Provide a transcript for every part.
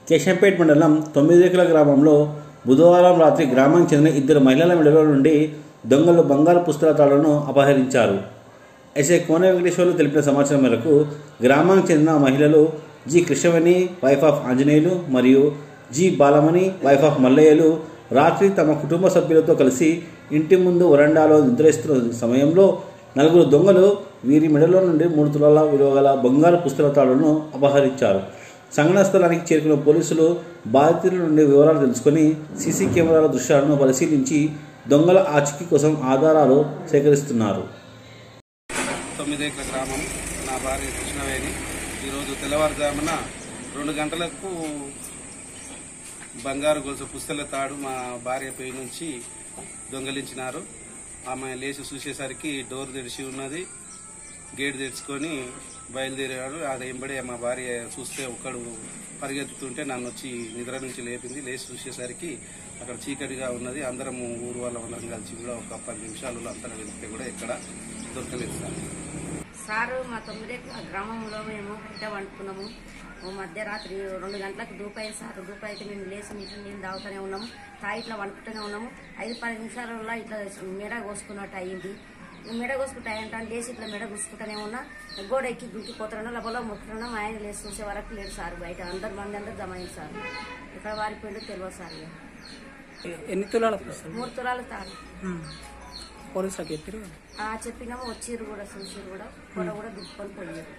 కేశంపేట్ మండలం తొమ్మిదేకుల గ్రామంలో బుధవారం రాత్రి గ్రామానికి చెందిన ఇద్దరు మహిళల మెడలో నుండి దొంగలు బంగారు పుస్తకాలను అపహరించారు ఎస్ఐ కోన వెంకటేశ్వర్లు తెలిపిన సమాచారం మేరకు గ్రామానికి చెందిన మహిళలు G Krishnaveni wife of Anjaneyulu మరియు జి బాలమణి వైఫ్ ఆఫ్ మల్లయ్యలు రాత్రి తమ కుటుంబ సభ్యులతో కలిసి ఇంటి ముందు వరండాలో నిద్రిస్తున్న సమయంలో నలుగురు దొంగలు వీరి మెడలో నుండి మూడు తులాల విలువ గల బంగారు పుస్తకాలను అపహరించారు సంఘటన స్థలానికి చేరుకున్న పోలీసులు బాధితుల నుండి వివరాలు తెలుసుకొని సీసీ కెమెరాల దృశ్యాలను పరిశీలించి దొంగల ఆచూకీ కోసం ఆధారాలు సేకరిస్తున్నారు తొమ్మిదేకల గ్రామం నా భార్య కృష్ణవేణి ఈరోజు తెల్లవారుజామున రెండు గంటలకు బంగారు గొలుసు పుస్తల తాడు మా భార్య పై నుంచి దొంగలించినారు ఆమె లేచి చూసేసరికి డోర్ తెరిచి ఉన్నది గేట్ తెరుచుకొని బయలుదేరాడు అది ఎంబడే మా భార్య చూస్తే ఒక్కడు పరిగెత్తుతుంటే నన్ను వచ్చి నిద్ర నుంచి లేపింది లేచి చూసేసరికి అక్కడ చీకటిగా ఉన్నది అందరం ఊరు వాళ్ళ అందరం కలిసి కూడా ఒక పది నిమిషాలలో అంతరం వెళ్తే కూడా ఎక్కడ దొరకలేదు సార్ సారు మా తొమ్మిది గ్రామంలో మేము బిడ్డ వండుకున్నాము ఓ మధ్యరాత్రి రెండు గంటలకు దూపాయి సార్ దూపాయి అయితే మేము లేచి నీళ్ళు నీళ్ళు తాగుతూనే ఉన్నాము తాగి ఇట్లా వండుకుంటూనే ఉన్నాము ఐదు పది నిమిషాలలో ఇట్లా మెడ కోసుకున్నట్టు అయ్యింది మెడ కోసుకుంటే అయ్యంటాను లేచి ఇట్లా మెడ కోసుకుంటూనే ఉన్నా గోడ ఎక్కి దుంకిపోతున్నాను లోపల మొక్కుతున్నా మా ఆయన లేచి చూసే వరకు లేడు సార్ బయట అందరు మంది అందరు జమ అయింది సార్ ఇక్కడ వారిపోయిందో తెలియదు సార్ ఇక. ఎన్ని తులాల పుస్తకం మూడు తులాలు తాడు పోలీసులకు చెప్పారు ఆ చెప్పినాము వచ్చిర్రు కూడా చూసిర్రు కూడా కూడా కూడా దుప్పుకొని పోయారు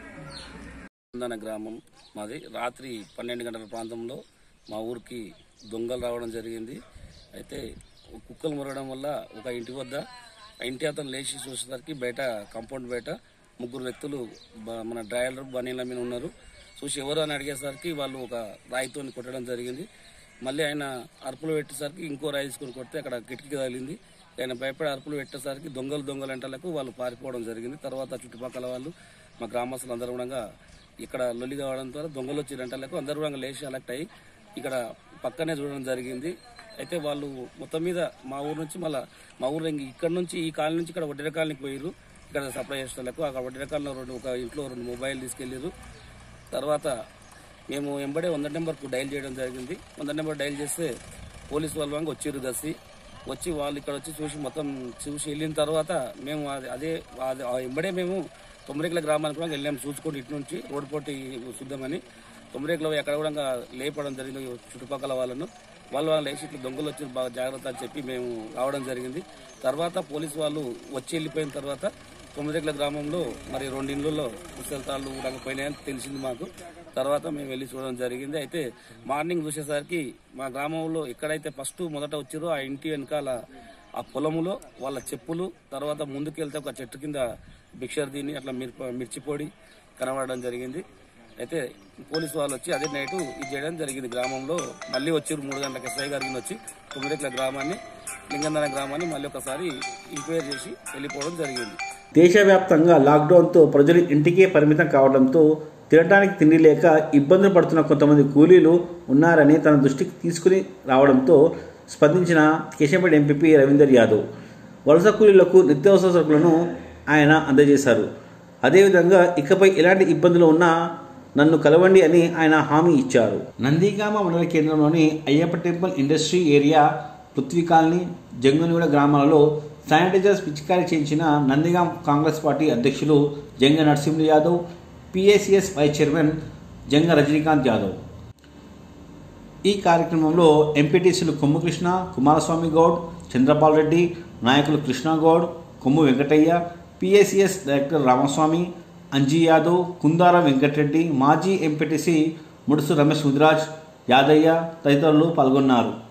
చందన గ్రామం మాది రాత్రి పన్నెండు గంటల ప్రాంతంలో మా ఊరికి దొంగలు రావడం జరిగింది అయితే కుక్కలు మురగడం వల్ల ఒక ఇంటి వద్ద ఆ ఇంటి అతను లేచి చూసేసరికి బయట కాంపౌండ్ బయట ముగ్గురు వ్యక్తులు బ- మన డ్రైవర్ బనీల మీద ఉన్నారు చూసి ఎవరు అని అడిగేసరికి వాళ్ళు ఒక రాయితో కొట్టడం జరిగింది మళ్ళీ ఆయన అరుపులు పెట్టేసరికి ఇంకో రాయి తీసుకొని కొడితే అక్కడ కిటికీ తగిలింది ఆయన భయపడి అరుపులు పెట్టేసరికి దొంగలు దొంగలు అంటలకు వాళ్ళు పారిపోవడం జరిగింది తర్వాత చుట్టుపక్కల వాళ్ళు మా గ్రామస్తులు అందరూ కూడా ఇక్కడ లొల్లి కావడం ద్వారా దొంగలు వచ్చి రెంటలకు అందరూ కూడా లేచి అలెక్ట్ అయ్యి ఇక్కడ పక్కనే చూడడం జరిగింది అయితే వాళ్ళు మొత్తం మీద మా ఊరు నుంచి మళ్ళీ మా ఊరు ఇంక ఇక్కడ నుంచి ఈ కాలనీ నుంచి ఇక్కడ వడ్డీర కాలనీకి పోయారు ఇక్కడ సప్లై చేసేలకు అక్కడ వడ్డీర కాలనీలో రెండు ఒక ఇంట్లో రెండు మొబైల్ తీసుకెళ్ళారు తర్వాత మేము వెంబడే వంద నెంబర్కు డైల్ చేయడం జరిగింది వంద నెంబర్ డైల్ చేస్తే పోలీసు వాళ్ళు వంగ వచ్చిర్రు దసి వచ్చి వాళ్ళు ఇక్కడ వచ్చి చూసి మొత్తం చూసి వెళ్ళిన తర్వాత మేము అది- అదే అది- ఆ వెంబడే మేము తొమ్మిదికల గ్రామానికి కూడా వెళ్ళాము చూసుకుంటూ ఇటు నుంచి రోడ్డు పోటీ చూద్దామని తొమ్మిదికల ఎక్కడ కూడా ఇంకా లేపడం జరిగింది చుట్టుపక్కల వాళ్ళను వాళ్ళు వాళ్ళు లేచి ఇట్లా దొంగలు వచ్చి బాగా జాగ్రత్త అని చెప్పి మేము రావడం జరిగింది తర్వాత పోలీసు వాళ్ళు వచ్చి వెళ్ళిపోయిన తర్వాత తొమ్మిదికల గ్రామంలో మరి రెండు ఇండ్లలో పుస్తకాలు కూడా పోయినాయని తెలిసింది మాకు తర్వాత మేము వెళ్ళి చూడడం జరిగింది అయితే మార్నింగ్ చూసేసరికి మా గ్రామంలో ఎక్కడైతే ఫస్ట్ మొదట వచ్చారో ఆ ఇంటి వెనకాల ఆ పొలములో వాళ్ళ చెప్పులు తర్వాత ముందుకు వెళ్తే ఒక చెట్టు కింద భిక్షర్ దీని అట్లా మిరప మిర్చిపొడి కనబడడం జరిగింది అయితే పోలీసు వాళ్ళు వచ్చి అదే నైట్ ఇది చేయడం జరిగింది గ్రామంలో మళ్ళీ వచ్చారు మూడు గంటలకు ఎస్ఐ గారికి వచ్చి తొమ్మిదికల గ్రామాన్ని లింగందన గ్రామాన్ని మళ్ళీ ఒకసారి ఎంక్వైరీ చేసి వెళ్ళిపోవడం జరిగింది దేశవ్యాప్తంగా లాక్డౌన్తో ప్రజలు ఇంటికే పరిమితం కావడంతో తినడానికి తిండి లేక ఇబ్బందులు పడుతున్న కొంతమంది కూలీలు ఉన్నారని తన దృష్టికి తీసుకుని రావడంతో స్పందించిన కేశంపేట ఎంపీపీ రవీందర్ యాదవ్ వలస కూలీలకు నిత్యావసర సరుకులను ఆయన అందజేశారు అదేవిధంగా ఇకపై ఎలాంటి ఇబ్బందులు ఉన్నా నన్ను కలవండి అని ఆయన హామీ ఇచ్చారు నందిగామ మండల కేంద్రంలోని Ayyappa temple industry area Prithvi colony Janganaguda గ్రామాలలో శానిటైజర్స్ పిచికారీ చేయించిన నందిగాం కాంగ్రెస్ పార్టీ అధ్యక్షులు Janga Narasimha Yadav PACS vice chairman Janga Rajinikanth Yadav ఈ కార్యక్రమంలో ఎంపీటీసీలు కొమ్ము కృష్ణ కుమారస్వామి గౌడ్ చంద్రపాల్ రెడ్డి నాయకులు కృష్ణ గౌడ్ కొమ్ము వెంకటయ్య పిఏసిఎస్ డైరెక్టర్ రామస్వామి అంజీ యాదవ్ కుందార వెంకటరెడ్డి మాజీ ఎంపీటీసీ ముడుసు రమేష్ ముదిరాజ్ యాదయ్య తదితరులు పాల్గొన్నారు